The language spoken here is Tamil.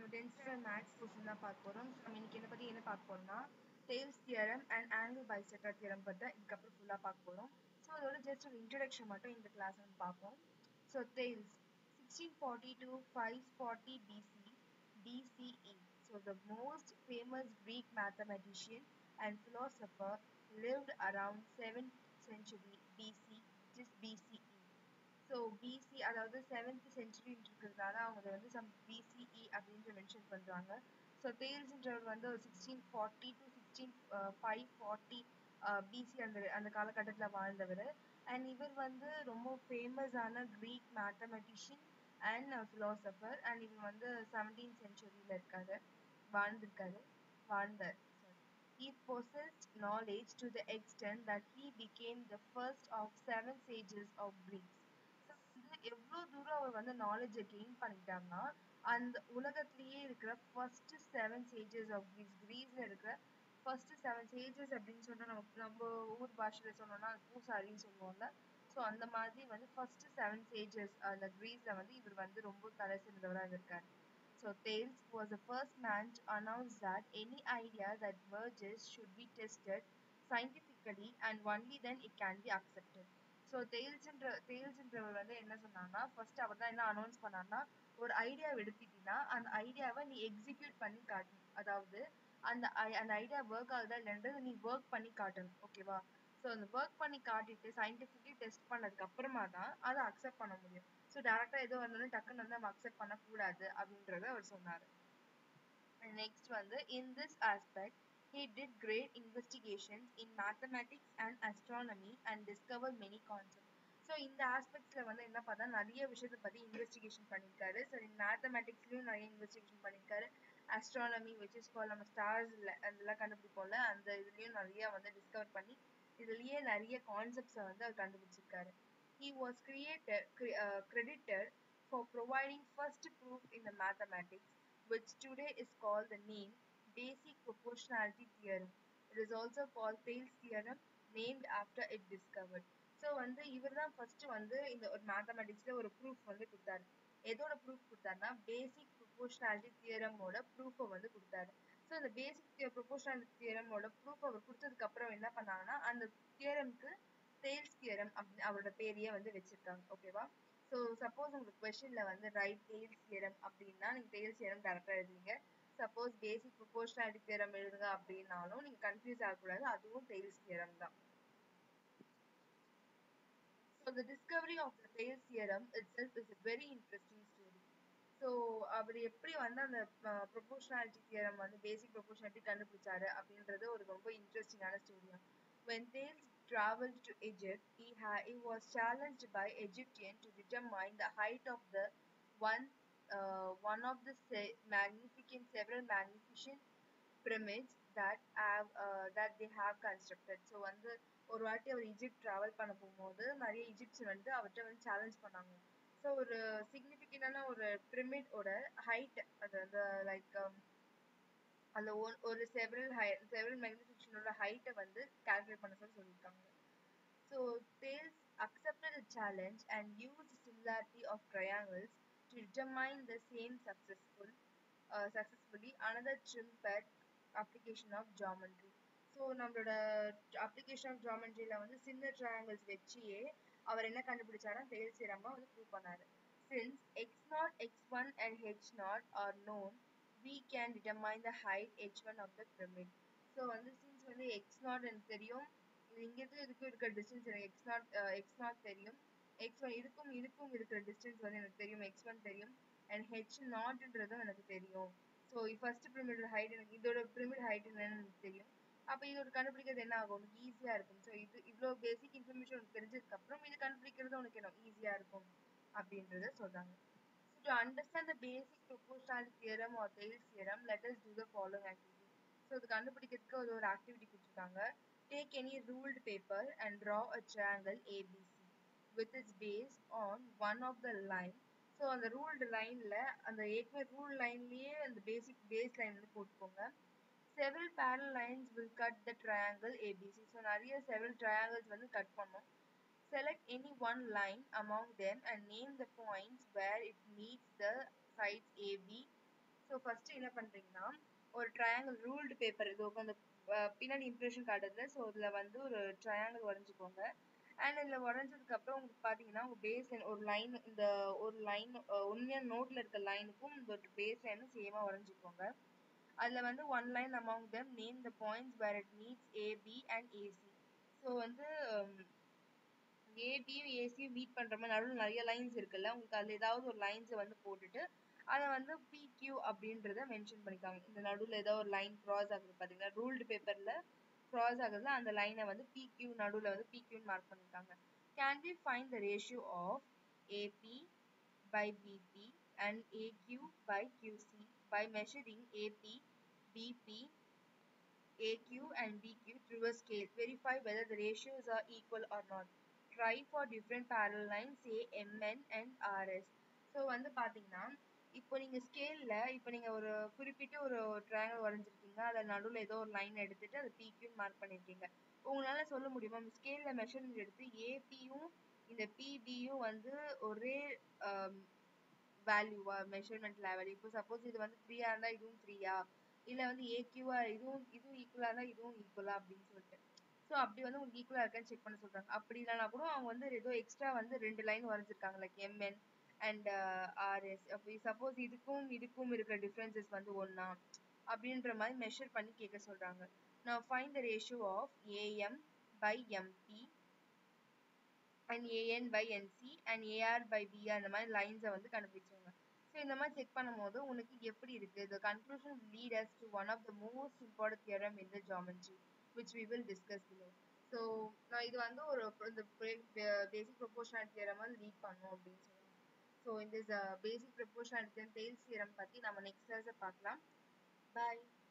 நம்ம டென்த் ஸ்டாண்டர்ட் மேத்ஸ் கொஸ்டின் தான் பார்க்க போகிறோம் நம்ம இன்னைக்கு என்ன பற்றி என்ன பார்க்க போறோம்னா Thales theorem and angle bisector theorem பற்றி தான் இதுக்கப்புறம் ஃபுல்லாக பார்க்க போகிறோம் ஸோ அதோட ஜஸ்ட் ஒரு இன்ட்ரடக்ஷன் மட்டும் இந்த கிளாஸ் வந்து பார்ப்போம் so Thales sixteen forty to five forty BC BCE. So the most famous Greek mathematician and philosopher lived around 7th century BC, which is BCE. So BC அதாவது செவன்த் சென்ச்சுரி இருக்கிறதுனால அவங்க வந்து சம் பிசிஇ அப்படின்ற மென்ஷன் பண்ணுறாங்க ஸோ தேல்ஸ்ன்றவர் வந்து ஒரு sixteen forty to sixteen five forty BC அந்த அந்த காலகட்டத்தில் வாழ்ந்தவர் அண்ட் இவர் வந்து ரொம்ப ஃபேமஸான Greek mathematician and philosopher and இவர் வந்து செவன்டீன் சென்ச்சுரியில் இருக்காரு வாழ்ந்திருக்காரு வாழ்ந்தார் He possessed knowledge to the extent that he became the first of seven sages of Greece. வந்து எவ்வளோ தூரம் அவர் வந்து நாலேஜை கெயின் பண்ணிட்டாங்கன்னா அந்த உலகத்திலேயே இருக்கிற first seven sages of Greece கிரீஸ்ல இருக்கிற ஃபர்ஸ்ட் செவன் சேஜஸ் அப்படின்னு சொன்னா நம்ம நம்ம ஊர் பாஷையில சொன்னோம்னா பூசாரின்னு சொல்லுவோம்ல ஸோ அந்த மாதிரி வந்து ஃபர்ஸ்ட் செவன் சேஜஸ் அந்த கிரீஸ்ல வந்து இவர் வந்து ரொம்ப தலை சிறந்தவராக இருக்கார் so Thales was the first man to announce that any idea that merges should be tested scientifically and only then it can be accepted. So தேல்ஸ்ன்ற தேல்ஸ்ன்றவர் வந்து என்ன சொன்னாங்கன்னா ஃபர்ஸ்ட் அவர் தான் என்ன அனௌன்ஸ் பண்ணார்னா ஒரு ஐடியா எடுத்துட்டீங்கன்னா அந்த ஐடியாவை நீ எக்ஸிக்யூட் பண்ணி காட்டணும் அதாவது அந்த அந்த ஐடியா ஒர்க் ஆகுதா இல்லைன்றது நீ ஒர்க் பண்ணி காட்டணும் ஓகேவா ஸோ அந்த ஒர்க் பண்ணி காட்டிட்டு சயின்டிஃபிக்லி டெஸ்ட் பண்ணதுக்கு அப்புறமா தான் அதை அக்செப்ட் பண்ண முடியும் ஸோ டேரெக்டாக எதோ வந்தாலும் டக்குன்னு வந்து நம்ம அக்செப்ட் பண்ணக்கூடாது அப்படின்றத அவர் சொன்னார் நெக்ஸ்ட் வந்து in this aspect He did great investigations in mathematics and astronomy and discovered many concepts. So இந்த ஆஸ்பெக்ட்ஸில் வந்து என்ன பார்த்தா நிறைய விஷயத்தை பற்றி இன்வெஸ்டிகேஷன் பண்ணியிருக்காரு ஸோ மேத்தமெட்டிக்ஸ்லையும் நிறைய இன்வெஸ்டிகேஷன் பண்ணியிருக்காரு அஸ்ட்ரானமி விச் இஸ் கால் நம்ம ஸ்டார்ஸ் அதெல்லாம் கண்டுபிடிப்போம்ல அந்த இதுலேயும் நிறைய வந்து டிஸ்கவர் பண்ணி இதுலேயே நிறைய கான்செப்ட்ஸை வந்து அவர் கண்டுபிடிச்சிருக்காரு he was created credited for providing first proof in the mathematics which today is called the name basic proportionality theorem. It is also called Thales theorem named after it discovered. So வந்து இவர் தான் ஃபர்ஸ்ட் வந்து இந்த ஒரு மேத்தமெட்டிக்ஸ்ல ஒரு ப்ரூஃப் வந்து கொடுத்தாரு எதோட ப்ரூஃப் கொடுத்தாருன்னா பேசிக் ப்ரொபோஷனாலிட்டி தியரமோட ப்ரூஃபை வந்து கொடுத்தாரு ஸோ அந்த பேசிக் ப்ரொபோஷனாலிட்டி தியரமோட ப்ரூஃப் அவர் கொடுத்ததுக்கு அப்புறம் என்ன பண்ணாங்கன்னா அந்த தியரம்க்கு தேல்ஸ் தியரம் அப்படின்னு அவரோட பேரையே வந்து வச்சிருக்காங்க ஓகேவா ஸோ சப்போஸ் உங்களுக்கு கொஸ்டின்ல வந்து ரைட் தேல்ஸ் தியரம் அப்படின்னா நீங்க தேல்ஸ் தியரம் கரெக்டாக எழுதுவீங்க சப்போஸ் பேசிக் ப்ரொபோஷனாலிட்டி தியரம் எழுதுங்க அப்படின்னாலும் நீங்க கன்ஃபியூஸ் ஆகக்கூடாது அதுவும் தேல்ஸ் தியரம் தான் So the discovery of the Thales theorem itself is a very interesting story. So அவர் எப்படி வந்து அந்த ப்ரொபோஷனாலிட்டி தியரம் வந்து பேசிக் ப்ரொபோஷனாலிட்டி கண்டுபிடிச்சாரு அப்படின்றது ஒரு ரொம்ப இன்ட்ரெஸ்டிங்கான ஸ்டோரியா When Thales traveled to Egypt, he, ha- he was challenged by Egyptian to determine the height of the one uh, one of the se- magnificent several magnificent pyramids that have uh, that they have constructed. So வந்து ஒரு வாட்டி அவர் இஜிப்ட் ட்ராவல் பண்ண போகும்போது நிறைய இஜிப்ட்ஸ் வந்து அவர்கிட்ட வந்து சேலஞ்ச் பண்ணாங்க ஸோ ஒரு சிக்னிஃபிகண்டான ஒரு பிரமிடோட ஹைட் அது அந்த லைக் அந்த ஒரு செவரல் ஹை செவரல் மேக்னிஃபிகேஷனோட ஹைட்டை வந்து கால்குலேட் பண்ண சொல்லி சொல்லியிருக்காங்க so Thales accepted the challenge and used similarity of triangles to determine the same successful uh, successfully another trumpet application of geometry so நம்மளோட அப்ளிகேஷன் ஆஃப் ஜாமெண்ட்ரியில் வந்து சின்ன ட்ரையாங்கிள்ஸ் வச்சியே அவர் என்ன கண்டுபிடிச்சாரா தேல்ஸ் தியரமா வந்து ப்ரூவ் பண்ணாரு since x naught x one and h naught are known we can determine the height h1 of the pyramid so வந்து சின்ஸ் வந்து எக்ஸ் நாட் எனக்கு தெரியும் இங்கிருந்து இதுக்கும் இருக்கிற டிஸ்டன்ஸ் எனக்கு எக்ஸ் நாட் எக்ஸ் நாட் தெரியும் எக்ஸ் ஒன் இதுக்கும் இதுக்கும் இருக்கிற டிஸ்டன்ஸ் வந்து எனக்கு தெரியும் எக்ஸ் ஒன் தெரியும் அண்ட் ஹெச் நாட்ன்றதும் எனக்கு தெரியும் ஸோ ஃபர்ஸ்ட் பிரமிடோட ஹைட் எனக்கு இதோட பிரமிட் ஹைட் என்னன்னு எனக்கு தெரியும் அப்போ இதோட கண்டுபிடிக்கிறது என்ன ஆகும் உனக்கு ஈஸியாக இருக்கும் ஸோ இது இவ்வளோ பேசிக் இன்ஃபர்மேஷன் உனக்கு தெரிஞ்சதுக்கு அப்புறம் இது கண்டுபிடிக்கிறது உனக்கு என்ன ஈஸியாக இருக்கும் அப்படின்றத சொல்றாங்க So to understand the basic proportionality theorem or Thales theorem, let us do the following activity. So இது கண்டுபிடிக்கிறதுக்கு ஒரு ஒரு ஆக்டிவிட்டி கொடுத்துருக்காங்க Take any ruled paper and draw a triangle ABC with its base on one of the line. So அந்த ரூல்டு லைனில் அந்த ஏற்கனவே ரூல் லைன்லேயே அந்த பேசிக் பேஸ் லைன் வந்து போட்டுக்கோங்க several parallel lines will cut the triangle ABC. So நிறைய செவரல் triangles வந்து கட் பண்ணோம் Select any one line among them and name the points where it meets the sides AB, so first என்ன பண்றீங்கன்னா ஒரு ட்ரையாங்கிள் ரூல்டு பேப்பர் இது அந்த அஹ், பின்னாடி இம்ப்ரெஷன் காட்டுதுல ஸோ இதுல வந்து ஒரு ட்ரையாங்கிள் வரைஞ்சுக்கோங்க அண்ட் இதுல வரைஞ்சதுக்கு அப்புறம் உங்களுக்கு பாத்தீங்கன்னா உங்க பேஸ் லைன் ஒரு லைன் இந்த ஒரு லைன் உண்மையான நோட்ல இருக்க லைனுக்கும் இந்த பேஸ் லைனும் சேமா வரைஞ்சுக்கோங்க அதுல வந்து one line among them name the points where it meets AB and AC so வந்து ஏபியும் ஏசியும் மீட் பண்ற மாதிரி நடுவில் நிறைய லைன்ஸ் இருக்குல்ல உங்களுக்கு அதுல ஏதாவது ஒரு லைன்ஸை வந்து போட்டுட்டு அதை வந்து பிக்யூ அப்படின்றத மென்ஷன் பண்ணிக்காங்க இந்த நடுவில் ஏதாவது ஒரு லைன் கிராஸ் ஆகுது பாத்தீங்களா ரூல்டு பேப்பர்ல கிராஸ் ஆகுதுல அந்த லைனை வந்து பிக்யூ நடுவில் வந்து பிக்யூன்னு மார்க் பண்ணிருக்காங்க can we find the ratio of AB by BP and AQ by QC by measuring AP, BP, AQ and BQ through a scale. Verify whether the ratios are equal or not. Try for different parallel lines, say MN and RS. So வந்து பார்த்தீங்கன்னா இப்போ நீங்கள் ஸ்கேலில் இப்போ நீங்கள் ஒரு குறிப்பிட்ட ஒரு ட்ரையாங்கிள் வரைஞ்சிருக்கீங்க அதில் நடுவில் ஏதோ ஒரு லைன் எடுத்துட்டு அதை பிக்யூன்னு மார்க் பண்ணியிருக்கீங்க உங்களால் சொல்ல முடியுமா ஸ்கேலில் மெஷர்மெண்ட் எடுத்து ஏபியும் இந்த பிபியும் வந்து ஒரே வேல்யூவா மெஷர்மெண்ட் லெவல் இப்போ சப்போஸ் இது வந்து த்ரீயா இருந்தா இதுவும் த்ரீயா இல்ல வந்து ஏக்யூவா இதுவும் இதுவும் ஈக்குவலா இருந்தா இதுவும் ஈக்குவலா அப்படின்னு சொல்லிட்டு ஸோ அப்படி வந்து உங்களுக்கு ஈக்குவலா இருக்கான்னு செக் பண்ண சொல்றாங்க அப்படி இல்லைனா கூட அவங்க வந்து ஏதோ எக்ஸ்ட்ரா வந்து ரெண்டு லைன் வரைஞ்சிருக்காங்க லைக் எம்என் அண்ட் ஆர்எஸ் அப்படி சப்போஸ் இதுக்கும் இதுக்கும் இருக்கிற டிஃபரன்சஸ் வந்து ஒண்ணா அப்படின்ற மாதிரி மெஷர் பண்ணி கேட்க சொல்றாங்க நான் find the ratio of AM by MB and AN by NC and AR by PR இந்த மாதிரி லைன்ஸை வந்து கண்டுபிடிச்சவங்க ஸோ இந்த மாதிரி செக் பண்ணும்போது உனக்கு எப்படி இருக்கு the conclusion will lead us to one of the most important theorem in the geometry which we will discuss below so நான் இது வந்து ஒரு இந்த பேசிக் ப்ரொபோஷனல் தியரம் வந்து லீட் பண்ணும் அப்படின்னு சொல்லுவாங்க ஸோ இந்த basic proportional theorem Thales theorem பற்றி நம்ம நெக்ஸ்ட் கிளாஸை பார்க்கலாம் பாய்